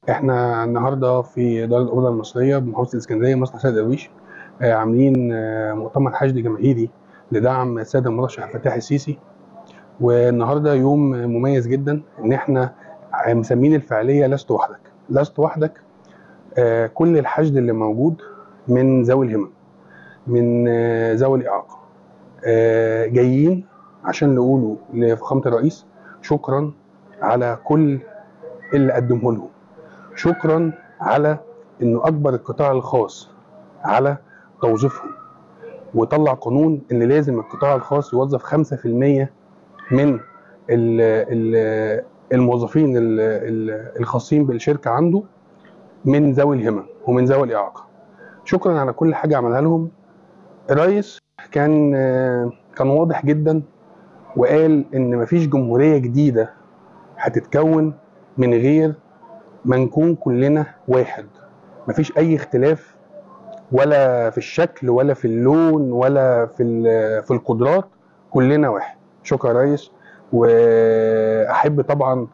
احنا النهارده في دار الاوضه المصريه بمحافظه الاسكندريه مصنع سيد درويش آه، عاملين آه، مؤتمر حشد جماهيري لدعم السيد المرشح فتاح السيسي والنهارده يوم مميز جدا ان احنا مسمين الفعاليه لست وحدك لست وحدك آه، كل الحشد اللي موجود من ذوي الهمم من آه، ذوي الاعاقه آه، جايين عشان نقولوا لفخامه الرئيس شكرا على كل اللي قدمه لهم شكرا على انه اجبر القطاع الخاص على توظيفهم وطلع قانون ان لازم القطاع الخاص يوظف 5% من ال ال الموظفين ال- ال- الخاصين بالشركه عنده من ذوي الهمم ومن ذوي الاعاقه شكرا على كل حاجه عملها لهم الرئيس كان كان واضح جدا وقال ان مفيش جمهوريه جديده هتتكون من غير ما نكون كلنا واحد مفيش اي اختلاف ولا في الشكل ولا في اللون ولا في ال- في القدرات كلنا واحد شكرا يا ريس واحب طبعا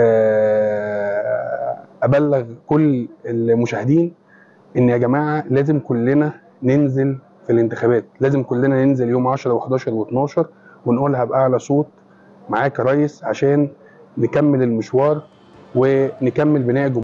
آه، ابلغ كل المشاهدين ان يا جماعه لازم كلنا ننزل في الانتخابات لازم كلنا ننزل يوم 10 و11 و12 ونقولها باعلى صوت معاك يا ريس عشان نكمل المشوار ونكمل بناء